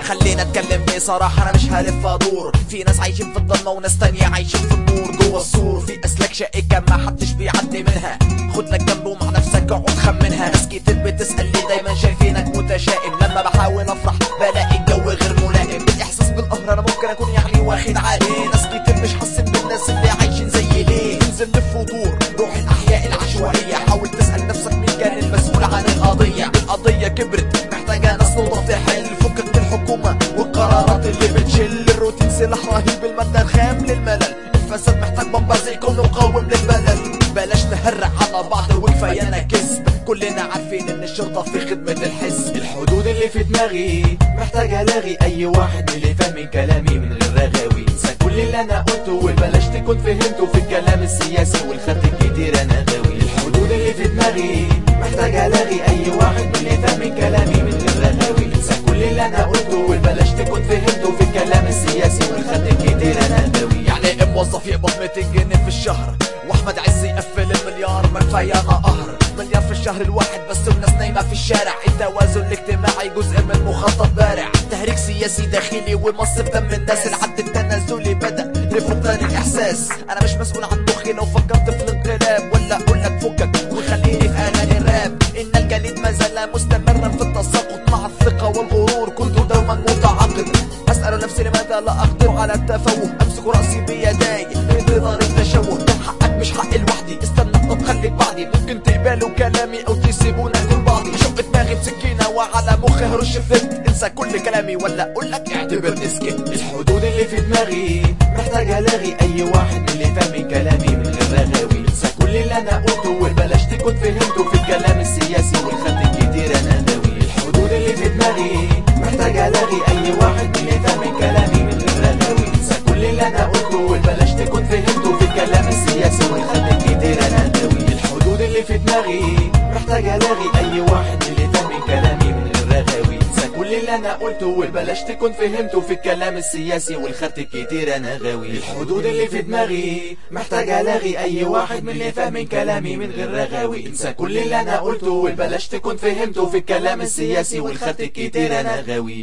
خلينا اتكلم بصراحة انا مش هلف ادور في ناس عايشين في الضلمة وناس تانية عايشين في النور جوه السور في اسلاك شائكة ما حدش بيعدي منها خد لك جنبه مع نفسك اقعد خمنها ناس كتير بتسأل ليه دايما شايفينك متشائم لما بحاول افرح بلاقي الجو غير ملائم الاحساس بالقهر انا ممكن اكون يعني واخد عليه ناس كتير مش حاسين بالناس اللي عايشين زي ليه انزل لف ودور روح الاحياء العشوائية حاول تسأل نفسك مين كان المسؤول عن القضية القضية كبرت محتاجة ناس نقطة تحل فكك من الحكومة والقرارات اللي بتشل الروتين سلاح رهيب المادة الخام للملل الفساد محتاج بمبر يكون مقاوم للبلد بلاش نهرع على بعض وكفايانا كذب كلنا عارفين ان الشرطة في خدمة الحزب الحدود اللي في دماغي محتاج الاغي اي واحد من اللي فاهم كلامي من غير رغاوي انسى كل اللي انا قلته وبلاش تكون فهمته في الكلام السياسي والخط الكتير انا غاوي الحدود اللي في دماغي محتاج الاغي اي واحد من اللي فاهم كلامي من غير رغاوي انسى كل اللي انا قلته وبلاش تكون فهمته في الكلام السياسي والخط الكتير انا غاوي يعني ايه موظف يقبض 200 جنيه في الشهر واحمد عز يقفل المليار ما كفايه انا قهر مليار في الشهر الواحد بس والناس نايمه في الشارع التوازن الاجتماعي جزء من مخطط بارع تهريج سياسي داخلي ومص في دم الناس العد التنازلي بدا لفقدان الاحساس انا مش مسؤول عن مخي لو فكرت في الانقلاب ولا اقول لك فكك وخليني في اغاني الراب ان الجليد ما زال مستمرا في التساقط مع الثقه والغرور كنت دوما متعاقد اسال نفسي لماذا لا اقدر على التفوه امسك راسي بيداي بانتظار التشوه ده حقك مش حقي لوحدي استنى طب خليك بعدي ممكن تقبلوا كلامي او تسيبونا كل بعضي شق دماغي بسكينه وعلى مخي هرش فلت انسى كل كلامي ولا اقول لك اعتبرني سكت الحدود اللي في دماغي محتاج الاغي اي واحد من اللي فاهم كلامي من غير رغاوي انسى كل اللي انا قلته وبلاش تكون فهمته في الكلام السياسي والخط الكتير انا غاوي الحدود اللي في دماغي محتاج الاغي اي واحد من اللي فاهم كلامي من غير رغاوي انسى كل اللي انا قلته وبلاش تكون فهمته في الكلام السياسي والخط الكتير انا غاوي الحدود اللي في دماغي محتاج الاغي اي واحد من اللي فاهم كلامي من غير رغاوي انسى كل اللي انا قلته وبلاش تكون فهمته في الكلام السياسي والخط الكتير انا غاوي الحدود اللي في دماغي محتاج الاغي اي واحد من اللي فاهم كلامي من غير رغاوي انسى كل اللي انا قلته وبلاش تكون فهمته في الكلام السياسي والخط الكتير انا غاوي